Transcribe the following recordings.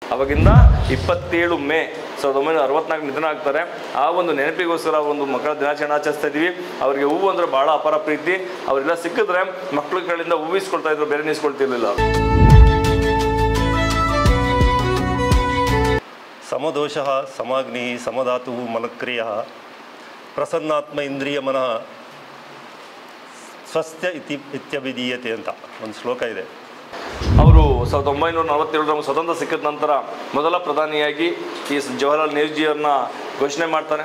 ಅವಾಗಿಂದ ಇಪ್ಪತ್ತೇಳು ಮೇ ಸಾವಿರದ ಒಂಬೈನೂರ ಅರವತ್ನಾಲ್ಕು ನಿಧನ ಆಗ್ತಾರೆ ಆ ಒಂದು ನೆನಪಿಗೋಸ್ಕರ ಒಂದು ಮಕ್ಕಳ ದಿನಾಚರಣೆ ಆಚರಿಸ್ತಾ ಇದೀವಿ ಅವರಿಗೆ ಹೂವು ಅಂದ್ರೆ ಬಹಳ ಅಪಾರ ಪ್ರೀತಿ ಅವರೆಲ್ಲ ಸಿಕ್ಕಿದ್ರೆ ಮಕ್ಕಳ ಕಡೆಯಿಂದ ಹೂವಿಸ್ಕೊಳ್ತಾ ಇದ್ರು ಬೇರೆ ನಿಸ್ಕೊಳ್ತಿರ್ಲಿಲ್ಲ ಸಮದೋಷ ಸಮಾಗ್ನಿ ಸಮಧಾತು ಮಲಕ್ರಿಯ ಪ್ರಸನ್ನಾತ್ಮ ಇಂದ್ರಿಯ ಮನಃ ಸ್ವಸ್ಥ ಇತಿ ಇತ್ಯಭಿಧೀಯತೆ ಅಂತ ಒಂದು ಶ್ಲೋಕ ಇದೆ ಅವರು ಸಾವಿರದ ಒಂಬೈನೂರ ನಲವತ್ತೇಳರ ನಮಗೆ ಸ್ವತಂತ್ರ ಸಿಕ್ಕಿದ ನಂತರ ಮೊದಲ ಪ್ರಧಾನಿಯಾಗಿ ಈ ಜವಾಹರ್ಲಾಲ್ ನೆಹರೂಜಿಯವ್ರನ್ನ ಘೋಷಣೆ ಮಾಡ್ತಾರೆ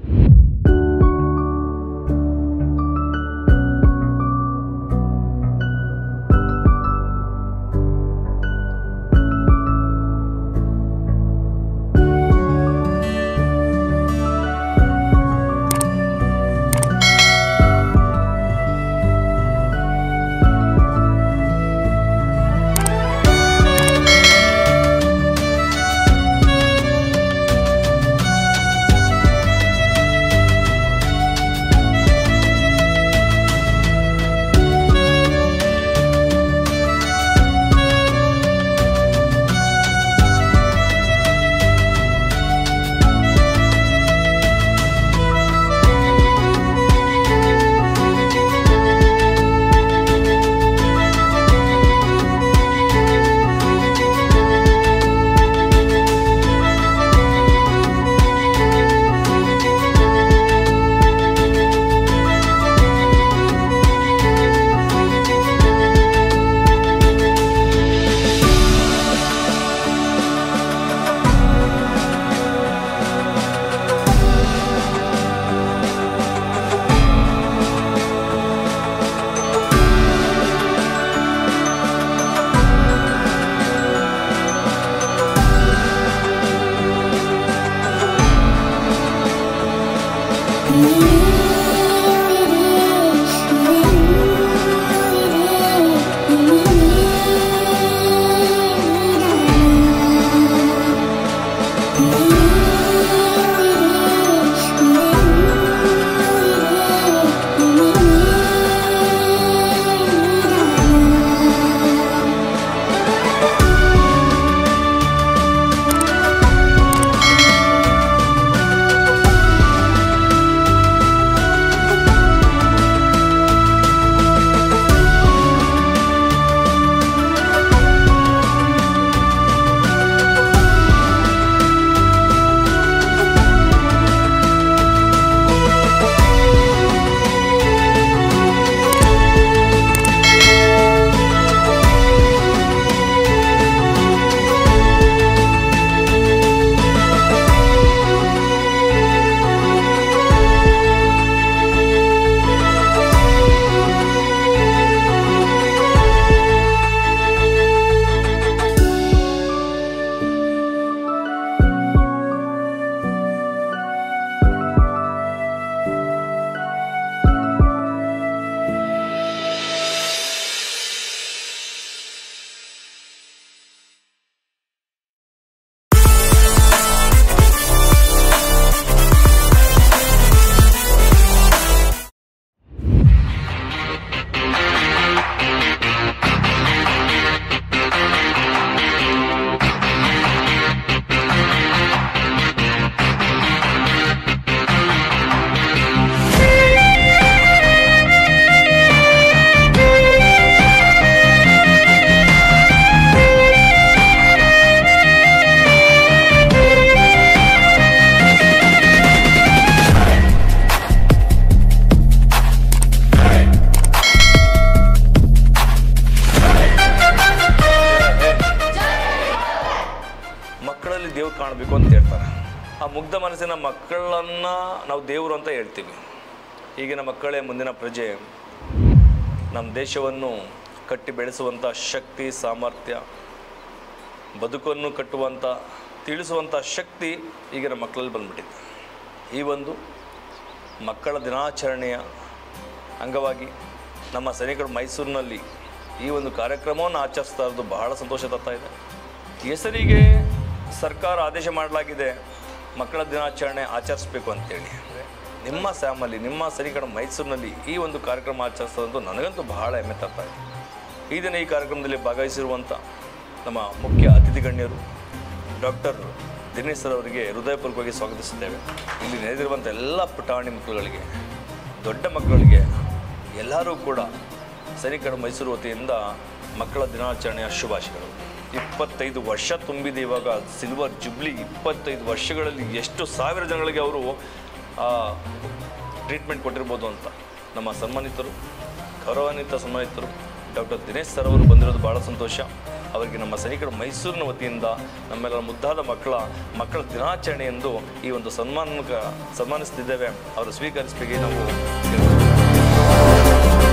ಮಕ್ಕಳಲ್ಲಿ ದೇವ್ರು ಕಾಣಬೇಕು ಅಂತ ಹೇಳ್ತಾರೆ ಆ ಮುಗ್ಧ ಮನಸ್ಸಿನ ಮಕ್ಕಳನ್ನು ನಾವು ದೇವರು ಅಂತ ಹೇಳ್ತೀವಿ ಈಗಿನ ಮಕ್ಕಳೇ ಮುಂದಿನ ಪ್ರಜೆ ನಮ್ಮ ದೇಶವನ್ನು ಕಟ್ಟಿ ಬೆಳೆಸುವಂಥ ಶಕ್ತಿ ಸಾಮರ್ಥ್ಯ ಬದುಕನ್ನು ಕಟ್ಟುವಂಥ ತಿಳಿಸುವಂಥ ಶಕ್ತಿ ಈಗಿನ ಮಕ್ಕಳಲ್ಲಿ ಬಂದ್ಬಿಟ್ಟಿದೆ ಈ ಒಂದು ಮಕ್ಕಳ ದಿನಾಚರಣೆಯ ಅಂಗವಾಗಿ ನಮ್ಮ ಸೈನಿಕರು ಮೈಸೂರಿನಲ್ಲಿ ಈ ಒಂದು ಕಾರ್ಯಕ್ರಮವನ್ನು ಆಚರಿಸ್ತಾ ಇರೋದು ಬಹಳ ಸಂತೋಷ ತರ್ತಾ ಇದೆ ಹೆಸರಿಗೆ ಸರ್ಕಾರ ಆದೇಶ ಮಾಡಲಾಗಿದೆ ಮಕ್ಕಳ ದಿನಾಚರಣೆ ಆಚರಿಸಬೇಕು ಅಂತೇಳಿ ನಿಮ್ಮ ಫ್ಯಾಮಲಿ ನಿಮ್ಮ ಸೈನಿಕರ ಮೈಸೂರಿನಲ್ಲಿ ಈ ಒಂದು ಕಾರ್ಯಕ್ರಮ ಆಚರಿಸೋದಂತೂ ನನಗಂತೂ ಬಹಳ ಹೆಮ್ಮೆ ತರ್ತಾ ಇದೆ ಈ ದಿನ ಈ ಕಾರ್ಯಕ್ರಮದಲ್ಲಿ ಭಾಗವಹಿಸಿರುವಂಥ ನಮ್ಮ ಮುಖ್ಯ ಅತಿಥಿ ಗಣ್ಯರು ಡಾಕ್ಟರ್ ದಿನೇಶ್ ಸರ್ ಅವರಿಗೆ ಹೃದಯಪೂರ್ವಕವಾಗಿ ಸ್ವಾಗತಿಸುತ್ತೇವೆ ಇಲ್ಲಿ ನೆರೆದಿರುವಂಥ ಎಲ್ಲ ಪುಟಾಣಿ ಮಕ್ಕಳುಗಳಿಗೆ ದೊಡ್ಡ ಮಕ್ಕಳಿಗೆ ಎಲ್ಲರೂ ಕೂಡ ಸೈನಿಕರ ಮೈಸೂರು ವತಿಯಿಂದ ಮಕ್ಕಳ ದಿನಾಚರಣೆಯ ಶುಭಾಶಯಗಳು ಇಪ್ಪತ್ತೈದು ವರ್ಷ ತುಂಬಿದೆ ಇವಾಗ ಸಿಲ್ವರ್ ಜುಬ್ಲಿ ಇಪ್ಪತ್ತೈದು ವರ್ಷಗಳಲ್ಲಿ ಎಷ್ಟು ಸಾವಿರ ಜನಗಳಿಗೆ ಅವರು ಟ್ರೀಟ್ಮೆಂಟ್ ಕೊಟ್ಟಿರ್ಬೋದು ಅಂತ ನಮ್ಮ ಸನ್ಮಾನಿತರು ಗೌರವಾನ್ವಿತ ಸನ್ಮಾನಿತರು ಡಾಕ್ಟರ್ ದಿನೇಶ್ ಸರ್ ಅವರು ಬಂದಿರೋದು ಭಾಳ ಸಂತೋಷ ಅವರಿಗೆ ನಮ್ಮ ಸೈನಿಕರ ಮೈಸೂರಿನ ವತಿಯಿಂದ ನಮ್ಮೆಲ್ಲರ ಮುದ್ದಾದ ಮಕ್ಕಳ ಮಕ್ಕಳ ದಿನಾಚರಣೆ ಎಂದು ಈ ಒಂದು ಸನ್ಮಾನ ಸನ್ಮಾನಿಸ್ತಿದ್ದೇವೆ ಅವರು ಸ್ವೀಕರಿಸಲಿಕ್ಕೆ ನಾವು ಕೇಳ್ಕೊಳ್ತೇವೆ.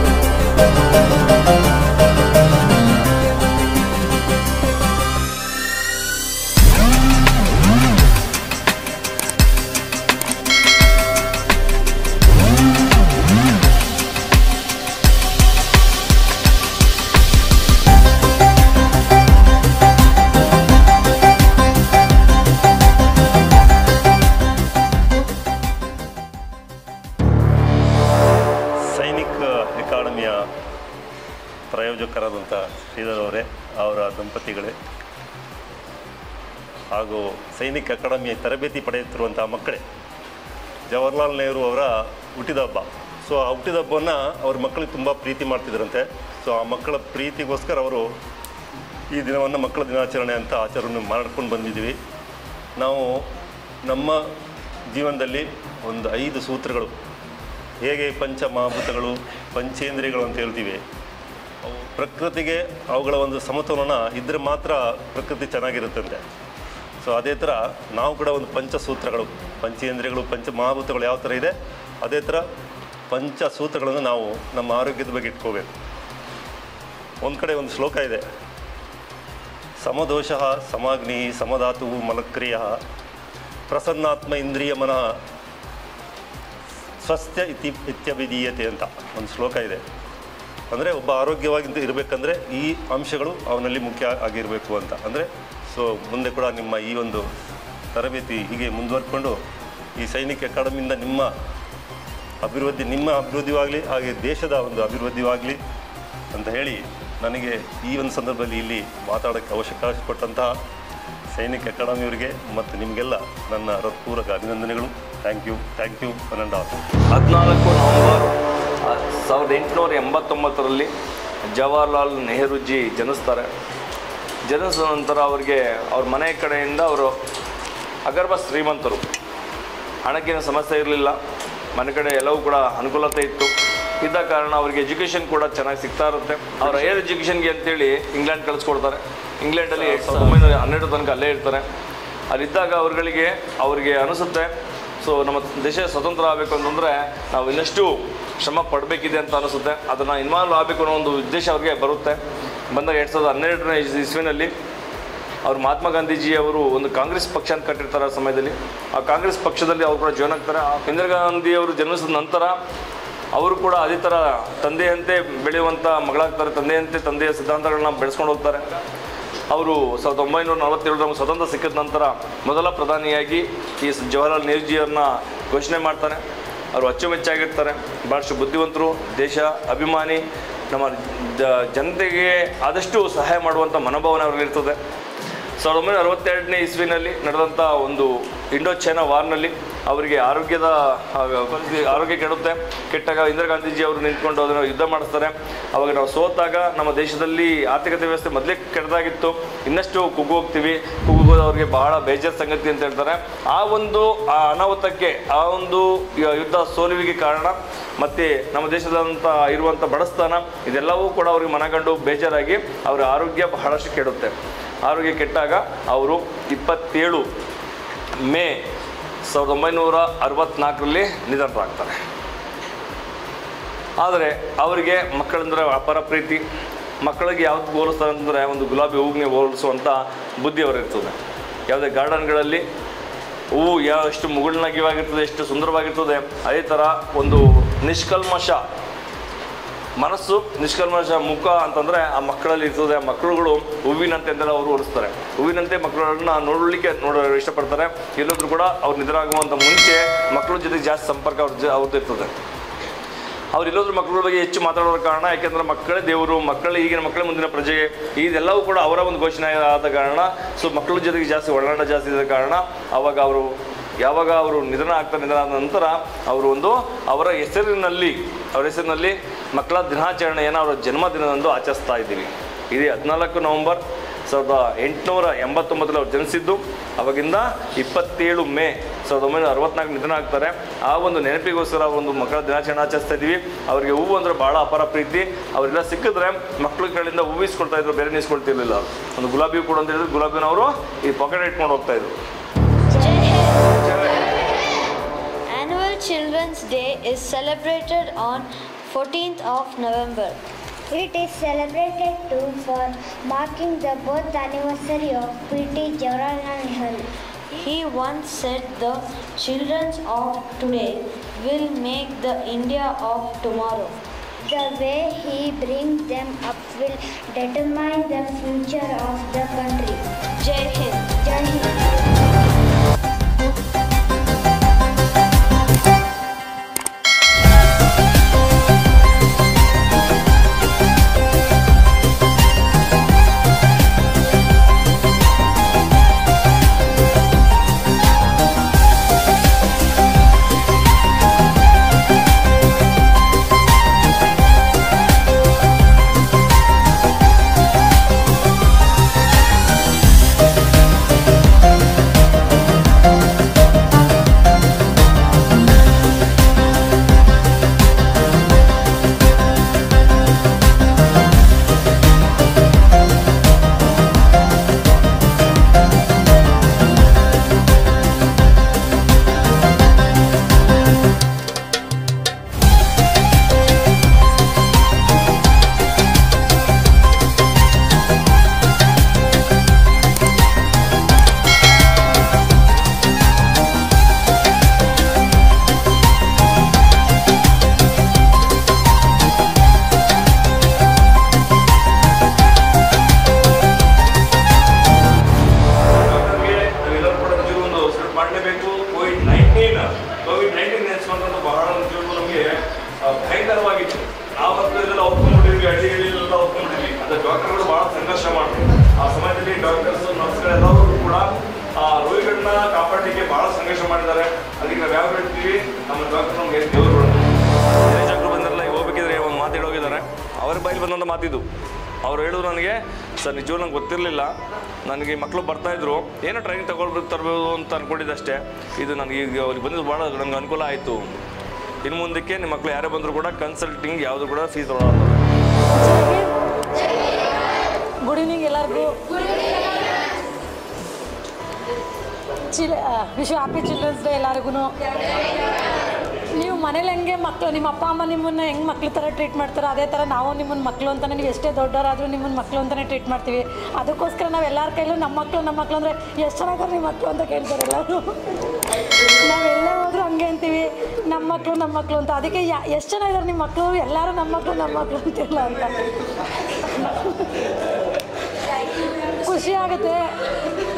ಸೈನಿಕ್ ಅಕಾಡೆಮಿಯ ಪ್ರಾಯೋಜಕರಾದಂಥ ಶ್ರೀಧರ್ ಅವರೇ ಅವರ ದಂಪತಿಗಳೇ ಹಾಗೂ ಸೈನಿಕ್ ಅಕಾಡೆಮಿಯ ತರಬೇತಿ ಪಡೆಯುತ್ತಿರುವಂಥ ಮಕ್ಕಳೇ ಜವಾಹರ್ಲಾಲ್ ನೆಹರು ಅವರ ಹುಟ್ಟಿದ ಹಬ್ಬ ಸೊ ಆ ಹುಟ್ಟಿದ ಹಬ್ಬವನ್ನು ಅವ್ರ ಮಕ್ಕಳಿಗೆ ತುಂಬ ಪ್ರೀತಿ ಮಾಡ್ತಿದ್ರಂತೆ ಸೊ ಆ ಮಕ್ಕಳ ಪ್ರೀತಿಗೋಸ್ಕರ ಅವರು ಈ ದಿನವನ್ನು ಮಕ್ಕಳ ದಿನಾಚರಣೆ ಅಂತ ಆಚರಣೆ ಮಾಡ್ಕೊಂಡು ಬಂದಿದ್ದೀವಿ ನಾವು ನಮ್ಮ ಜೀವನದಲ್ಲಿ ಒಂದು ಐದು ಸೂತ್ರಗಳು ಹೇಗೆ ಪಂಚ ಮಹಾಭೂತಗಳು ಪಂಚೇಂದ್ರಿಯಗಳು ಅಂತ ಹೇಳ್ತೀವಿ ಅವು ಪ್ರಕೃತಿಗೆ ಅವುಗಳ ಒಂದು ಸಮತೋಲನ ಇದ್ದರೆ ಮಾತ್ರ ಪ್ರಕೃತಿ ಚೆನ್ನಾಗಿರುತ್ತಂತೆ ಸೊ ಅದೇ ಥರ ನಾವು ಕೂಡ ಒಂದು ಪಂಚಸೂತ್ರಗಳು ಪಂಚೇಂದ್ರಿಯಗಳು ಪಂಚ ಮಹಾಭೂತಗಳು ಯಾವ ಥರ ಇದೆ ಅದೇ ಥರ ಪಂಚಸೂತ್ರಗಳನ್ನು ನಾವು ನಮ್ಮ ಆರೋಗ್ಯದ ಬಗ್ಗೆ ಇಟ್ಕೋಬೇಕು ಒಂದು ಕಡೆ ಒಂದು ಶ್ಲೋಕ ಇದೆ ಸಮದೋಷ ಸಮಾಗ್ನಿ ಸಮಧಾತು ಮಲಕ್ರಿಯ ಪ್ರಸನ್ನಾತ್ಮ ಇಂದ್ರಿಯ ಮನಃ ಸ್ವಸ್ಥ ಇತಿ ಇತ್ಯಭಿಧೀಯತೆ ಅಂತ ಒಂದು ಶ್ಲೋಕ ಇದೆ ಅಂದರೆ ಒಬ್ಬ ಆರೋಗ್ಯವಾಗಿ ಇರಬೇಕಂದ್ರೆ ಈ ಅಂಶಗಳು ಅವನಲ್ಲಿ ಮುಖ್ಯ ಆಗಿರಬೇಕು ಅಂತ ಅಂದರೆ ಸೊ ಮುಂದೆ ಕೂಡ ನಿಮ್ಮ ಈ ಒಂದು ತರಬೇತಿ ಹೀಗೆ ಮುಂದುವರ್ಕೊಂಡು ಈ ಸೈನಿಕ ಅಕಾಡೆಮಿಯಿಂದ ನಿಮ್ಮ ಅಭಿವೃದ್ಧಿ ನಿಮ್ಮ ಅಭಿವೃದ್ಧಿವಾಗಲಿ ಹಾಗೆ ದೇಶದ ಒಂದು ಅಭಿವೃದ್ಧಿವಾಗಲಿ ಅಂತ ಹೇಳಿ ನನಗೆ ಈ ಒಂದು ಸಂದರ್ಭದಲ್ಲಿ ಇಲ್ಲಿ ಮಾತಾಡೋಕ್ಕೆ ಅವಕಾಶ ಕೊಟ್ಟಂತಹ ಸೈನಿಕ ಅಕಾಡೆಮಿಯವರಿಗೆ ಮತ್ತು ನಿಮಗೆಲ್ಲ ನನ್ನ ಹೃತ್ಪೂರ್ವಕ ಅಭಿನಂದನೆಗಳು thank you thank you one and all ಹದಿನಾಲ್ಕು ನವೆಂಬರ್ ಆ, ಸಾವಿರದ ಎಂಟುನೂರ ಎಂಬತ್ತೊಂಬತ್ತರಲ್ಲಿ ಜವಾಹರ್ಲಾಲ್ ನೆಹರೂಜಿ ಜನಿಸ್ತಾರೆ ಜನಿಸಿದ ನಂತರ ಅವರಿಗೆ ಅವ್ರ ಮನೆ ಕಡೆಯಿಂದ ಅವರು ಅಗರ್ಭ ಶ್ರೀಮಂತರು ಹಣಕ್ಕಿನ ಸಮಸ್ಯೆ ಇರಲಿಲ್ಲ ಮನೆ ಕಡೆ ಎಲ್ಲವೂ ಕೂಡ ಅನುಕೂಲತೆ ಇತ್ತು ಇದ್ದ ಕಾರಣ ಅವರಿಗೆ ಎಜುಕೇಷನ್ ಕೂಡ ಚೆನ್ನಾಗಿ ಸಿಗ್ತಾ ಇರುತ್ತೆ ಅವ್ರ ಹೈಯರ್ ಎಜುಕೇಷನ್ಗೆ ಅಂತೇಳಿ ಇಂಗ್ಲೆಂಡ್ ಕಳಿಸ್ಕೊಡ್ತಾರೆ ಇಂಗ್ಲೆಂಡಲ್ಲಿ ಸಾವಿರದ ಒಂಬೈನೂರ ಹನ್ನೆರಡು ತನಕ ಅಲ್ಲೇ ಇರ್ತಾರೆ ಅಲ್ಲಿದ್ದಾಗ ಅವ್ರುಗಳಿಗೆ ಅವರಿಗೆ ಅನಿಸುತ್ತೆ ಸೊ ನಮ್ಮ ದೇಶ ಸ್ವತಂತ್ರ ಆಗಬೇಕು ಅಂತಂದರೆ ನಾವು ಇನ್ನಷ್ಟು ಶ್ರಮ ಪಡಬೇಕಿದೆ ಅಂತ ಅನಿಸುತ್ತೆ ಅದನ್ನು ಇನ್ವಾಲ್ವ್ ಆಗಬೇಕು ಅನ್ನೋ ಒಂದು ಉದ್ದೇಶ ಅವ್ರಿಗೆ ಬರುತ್ತೆ ಬಂದಾಗ ಎರಡು ಸಾವಿರದ ಹನ್ನೆರಡನೇ ಇಸ್ವಿನಲ್ಲಿ ಅವರು ಮಹಾತ್ಮ ಗಾಂಧೀಜಿ ಅವರು ಒಂದು ಕಾಂಗ್ರೆಸ್ ಪಕ್ಷ ಅಂತ ಕಟ್ಟಿರ್ತಾರೆ ಆ ಸಮಯದಲ್ಲಿ ಆ ಕಾಂಗ್ರೆಸ್ ಪಕ್ಷದಲ್ಲಿ ಅವರು ಕೂಡ ಜಾಯ್ನ್ ಆಗ್ತಾರೆ ಆ ಇಂದಿರಾ ಗಾಂಧಿ ಅವರು ಜನ್ಮಿಸಿದ ನಂತರ ಅವರು ಕೂಡ ಅದೇ ಥರ ತಂದೆಯಂತೆ ಬೆಳೆಯುವಂಥ ಮಗಳಾಗ್ತಾರೆ ತಂದೆಯಂತೆ ತಂದೆಯ ಸಿದ್ಧಾಂತಗಳನ್ನ ಬೆಳೆಸ್ಕೊಂಡು ಹೋಗ್ತಾರೆ ಅವರು ಸಾವಿರದ ಒಂಬೈನೂರ ನಲವತ್ತೇಳರ ನಮಗೆ ಸ್ವತಂತ್ರ ಸಿಕ್ಕಿದ ನಂತರ ಮೊದಲ ಪ್ರಧಾನಿಯಾಗಿ ಈ ಸ- ಜವಾಹರ್ಲಾಲ್ ನೆಹರೂಜಿಯವ್ರನ್ನ ಘೋಷಣೆ ಮಾಡ್ತಾರೆ ಅವರು ಅಚ್ಚುಮೆಚ್ಚಾಗಿರ್ತಾರೆ ಭಾಳಷ್ಟು ಬುದ್ಧಿವಂತರು ದೇಶ ಅಭಿಮಾನಿ ನಮ್ಮ ಜ- ಜನತೆಗೆ ಆದಷ್ಟು ಸಹಾಯ ಮಾಡುವಂಥ ಮನೋಭಾವನೆ ಅವ್ರಿಗಿರ್ತದೆ ಸಾವಿರದ ಒಂಬೈನೂರ ಅರವತ್ತೆರಡನೇ ಇಸ್ವಿನಲ್ಲಿ ನಡೆದಂಥ ಒಂದು ಇಂಡೋ ಚೈನಾ ವಾರ್ನಲ್ಲಿ ಅವರಿಗೆ ಆರೋಗ್ಯದ ಆ, ಪರಿಸ್ಥಿತಿ ಆರೋಗ್ಯ ಕೆಡುತ್ತೆ ಕೆಟ್ಟಾಗ ಇಂದಿರಾ ಗಾಂಧೀಜಿ ಅವರು ನಿಂತ್ಕೊಂಡು ಅದನ್ನು ಯುದ್ಧ ಮಾಡಿಸ್ತಾರೆ ಅವಾಗ ನಾವು ಸೋತಾಗ ನಮ್ಮ ದೇಶದಲ್ಲಿ ಆರ್ಥಿಕತೆ ವ್ಯವಸ್ಥೆ ಮೊದಲೇ ಕೆಟ್ಟದಾಗಿತ್ತು ಇನ್ನಷ್ಟು ಕುಗ್ಗು ಹೋಗ್ತೀವಿ ಕುಗ್ಗೋದು ಅವ್ರಿಗೆ ಬಹಳ ಬೇಜಾರು ಸಂಗತಿ ಅಂತ ಹೇಳ್ತಾರೆ ಆ ಒಂದು ಆ ಅನಾಹುತಕ್ಕೆ ಆ ಒಂದು ಯ- ಯುದ್ಧ ಸೋಲುವಿಗೆ ಕಾರಣ ಮತ್ತು ನಮ್ಮ ದೇಶದಂತ ಇರುವಂಥ ಬಡಸ್ತಾನ ಇದೆಲ್ಲವೂ ಕೂಡ ಅವ್ರಿಗೆ ಮನಗಂಡು ಬೇಜಾರಾಗಿ ಅವರ ಆರೋಗ್ಯ ಬಹಳಷ್ಟು ಕೆಡುತ್ತೆ ಆರೋಗ್ಯ ಕೆಟ್ಟಾಗ ಅವರು ಇಪ್ಪತ್ತೇಳು ಮೇ ಸಾವಿರದ ಒಂಬೈನೂರ ಅರವತ್ತ್ನಾಲ್ಕರಲ್ಲಿ ನಿಧನರಾಗ್ತಾರೆ ಆದರೆ ಅವರಿಗೆ ಮಕ್ಕಳಂದ್ರೆ ಅಪಾರ ಪ್ರೀತಿ ಮಕ್ಕಳಿಗೆ ಯಾವ್ದು ಹೋಲಿಸ್ತಾರೆ ಅಂತಂದರೆ ಒಂದು ಗುಲಾಬಿ ಹೂವಿಗೆ ಹೋಲಿಸುವಂಥ ಬುದ್ಧಿ ಅವರಿರ್ತದೆ ಯಾವುದೇ ಗಾರ್ಡನ್ಗಳಲ್ಲಿ ಹೂವು ಯಾವ ಎಷ್ಟು ಮುಗುಳ್ನಾಗಿವಾಗಿರ್ತದೆ ಎಷ್ಟು ಸುಂದರವಾಗಿರ್ತದೆ ಅದೇ ಥರ ಒಂದು ನಿಷ್ಕಲ್ಮಶ ಮನಸ್ಸು ನಿಷ್ಕಲ್ಮಶ ಮುಖ ಅಂತಂದರೆ ಆ ಮಕ್ಕಳಲ್ಲಿ ಇರ್ತದೆ ಆ ಮಕ್ಕಳುಗಳು ಹೂವಿನಂತೆ ಅಂತೆಲ್ಲ ಅವರು ಹೋಲಿಸ್ತಾರೆ ಹೂವಿನಂತೆ ಮಕ್ಕಳನ್ನ ನೋಡಲಿಕ್ಕೆ ನೋಡ ಇಷ್ಟಪಡ್ತಾರೆ ಎಲ್ಲಾದ್ರೂ ಕೂಡ ಅವ್ರು ನಿದ್ರಾಗುವಂಥ ಮುಂಚೆ ಮಕ್ಕಳ ಜೊತೆ ಜಾಸ್ತಿ ಸಂಪರ್ಕ ಅವ್ರ ಜ ಅವ್ರದ್ದು ಇರ್ತದೆ ಅವ್ರು ಇಲ್ಲೋದ್ರ ಮಕ್ಕಳ ಬಗ್ಗೆ ಹೆಚ್ಚು ಮಾತಾಡೋರ ಕಾರಣ ಯಾಕೆಂದ್ರೆ ಮಕ್ಕಳೇ ದೇವರು ಮಕ್ಕಳೇ ಈಗಿನ ಮಕ್ಕಳೇ ಮುಂದಿನ ಪ್ರಜೆ ಇದೆಲ್ಲವೂ ಕೂಡ ಅವರ ಒಂದು ಘೋಷಣೆ ಆದ ಕಾರಣ ಸೊ ಮಕ್ಕಳ ಜೊತೆಗೆ ಜಾಸ್ತಿ ಒಡನಾಟ ಜಾಸ್ತಿ ಇದ್ದ ಕಾರಣ ಅವಾಗ ಅವರು ಯಾವಾಗ ಅವರು ನಿಧನ ಆಗ್ತಾರೆ ನಿಧನ ಆದ ನಂತರ ಅವರು ಒಂದು ಅವರ ಹೆಸರಿನಲ್ಲಿ ಅವರ ಹೆಸರಿನಲ್ಲಿ ಮಕ್ಕಳ ದಿನಾಚರಣೆಯನ್ನು ಅವರ ಜನ್ಮದಿನದಂದು ಆಚರಿಸ್ತಾ ಇದ್ದೀವಿ ಇದು ಹದಿನಾಲ್ಕು ನವೆಂಬರ್ ಸಾವಿರದ ಎಂಟುನೂರ ಎಂಬತ್ತೊಂಬತ್ತರಲ್ಲಿ ಅವ್ರು ಜನಿಸಿದ್ದು ಅವಾಗಿಂದ ಇಪ್ಪತ್ತೇಳು ಮೇ ಸಾವಿರದ ಒಂಬೈನೂರ ಅರವತ್ನಾಲ್ಕು ನಿಧನ ಆಗ್ತಾರೆ ಆ ಒಂದು ನೆನಪಿಗೋಸ್ಕರ ಒಂದು ಮಕ್ಕಳ ದಿನಾಚರಣೆ ಆಚರಿಸ್ತಾ ಇದ್ದೀವಿ ಅವರಿಗೆ ಹೂವು ಅಂದರೆ ಭಾಳ ಅಪಾರ ಪ್ರೀತಿ ಅವರೆಲ್ಲ ಸಿಕ್ಕಿದ್ರೆ ಮಕ್ಕಳ ಕಡೆಯಿಂದ ಹೂವು ಇಸ್ಕೊಳ್ತಾ ಇದ್ರು ಬೇರೆ ಇಸ್ಕೊಳ್ತಿರ್ಲಿಲ್ಲ ಒಂದು ಗುಲಾಬಿ ಹೂ ಕೊಡು ಅಂತ ಹೇಳಿದ್ರೆ ಗುಲಾಬಿನ ಅವರು ಈ ಪಾಕೆಟ್ ಇಟ್ಕೊಂಡು ಹೋಗ್ತಾ ಇದ್ರು Annual Children's Day is celebrated on 14th of November. It is celebrated too for marking the birth anniversary of P.T. Jawaharlal Nehru. He once said the children of today will make the India of tomorrow. The way he brings them up will determine the future of the country. Jai Hind. Jai Hind. ನಮಗೆ ನಾವೆಲ್ಲರೂ ಕೂಡ ನಿಜಕ್ಕೂ ಒಂದು select ಮಾಡಲೇಬೇಕು COVID nineteen COVID nineteen ನೆನೆಸ್ಕೊಂಡ್ರೆ ಬಹಳ ನಿಜಕ್ಕೂ ನಮಗೆ ಆ, ಭಯಂಕರವಾಗಿತ್ತು ನಾವಂತೂ ಇದೆಲ್ಲ ಒಪ್ಕೊಂಡ್ಬಿಟ್ಟಿದ್ವಿ ಹಳ್ಳಿಗಳಿಗೆಲ್ಲ ಒಪ್ಕೊಂಡ್ಬಿಟ್ಟಿದ್ವಿ ಅದು ಡಾಕ್ಟರ್ಗಳು ಬಹಳ ಸಂಘರ್ಷ ಮಾಡಿದ್ರು ಆ ಸಮಯದಲ್ಲಿ ಡಾಕ್ಟರ್ಸ್ ನರ್ಸ್ಗಳೆಲ್ಲರೂ ಕೂಡ ಆ ರೋಗಿಗಳನ್ನ ಕಾಪಾಡಲಿಕ್ಕೆ ಬಹಳ ಸಂಘರ್ಷ ಮಾಡಿದ್ದಾರೆ ಅದಕ್ಕೆ ನಾವು ಯಾವ ಹೇಳ್ತೀವಿ ನಮ್ಮ ಡಾಕ್ಟರ್ ನಮಗೆ ದೇವರುಗಳು ಜಾಗರು ಬಂದಿರಲ್ಲ ಈಗ ಹೋಗ್ಬೇಕಿದ್ರೆ ಒಂದು ಮಾತು ಹೋಗಿದ್ದಾರೆ ಅವ್ರ ಬಾಯಲ್ಲಿ ಬಂದಂಥ ಮಾತಿದ್ದು ಅವ್ರು ಹೇಳಿದ್ರು ನನಗೆ ಸರ್ ನಿಜವೂ ನಂಗೆ ಗೊತ್ತಿರಲಿಲ್ಲ ನನಗೆ ಮಕ್ಕಳು ಬರ್ತಾಯಿದ್ರು ಏನೋ ಟ್ರೈನಿಂಗ್ ತಗೊಳ್ಬೇಕು ತರಬೇಕು ಅಂತ ಅಂದ್ಕೊಂಡಿದ್ದಷ್ಟೇ ಇದು ನನಗೆ ಈಗ ಅವ್ರಿಗೆ ಬಂದಿದ್ದು ಭಾಳ ನಂಗೆ ಅನುಕೂಲ ಆಯಿತು ಇನ್ನು ಮುಂದಕ್ಕೆ ನಿಮ್ಮ ಮಕ್ಕಳು ಯಾರೇ ಬಂದರೂ ಕೂಡ ಕನ್ಸಲ್ಟಿಂಗ್ ಯಾವುದು ಕೂಡ ಫೀಸ್ ತೊಗೊಳಲ್ಲ ಗುಡ್ ಈವ್ನಿಂಗ್ ಎಲ್ಲರಿಗೂ ಚಿಲ್ ವಿಶ್ ಹ್ಯಾಪಿ ಚಿಲ್ಡ್ರನ್ಸ್ ಡೇ ಎಲ್ಲರಿಗೂ ನೀವು ಮನೇಲಿ ಹೆಂಗೆ ಮಕ್ಕಳು ನಿಮ್ಮ ಅಪ್ಪ ಅಮ್ಮ ನಿಮ್ಮನ್ನು ಹೆಂಗೆ ಮಕ್ಳ ಥರ ಟ್ರೀಟ್ ಮಾಡ್ತಾರೋ ಅದೇ ಥರ ನಾವು ನಿಮ್ಮನ್ನ ಮಕ್ಕಳು ಅಂತಲೇ ನೀವು ಎಷ್ಟೇ ದೊಡ್ಡವರಾದರೂ ನಿಮ್ಮನ್ನ ಮಕ್ಕಳು ಅಂತಲೇ ಟ್ರೀಟ್ ಮಾಡ್ತೀವಿ ಅದಕ್ಕೋಸ್ಕರ ನಾವು ಎಲ್ಲರ ಕೈಲೂ ನಮ್ಮ ಮಕ್ಕಳು ನಮ್ಮ ಮಕ್ಕಳು ಅಂದರೆ ಎಷ್ಟು ಚೆನ್ನಾಗಾರೆ ನಿಮ್ಮ ಮಕ್ಕಳು ಅಂತ ಕೇಳ್ತಾರೆ ಎಲ್ಲರೂ ನಾವೆಲ್ಲೇ ಹೋದ್ರೂ ಹಂಗೆ ಅಂತೀವಿ ನಮ್ಮ ಮಕ್ಕಳು ನಮ್ಮ ಮಕ್ಕಳು ಅಂತ ಅದಕ್ಕೆ ಯಾ ಎಷ್ಟು ಜನ ಇದ್ದಾರೆ ನಿಮ್ಮ ಮಕ್ಕಳು ಎಲ್ಲರೂ ನಮ್ಮ ಮಕ್ಕಳು ನಮ್ಮ ಮಕ್ಕಳು ಅಂತಿಲ್ಲ ಅಂತ ಖುಷಿ ಆಗುತ್ತೆ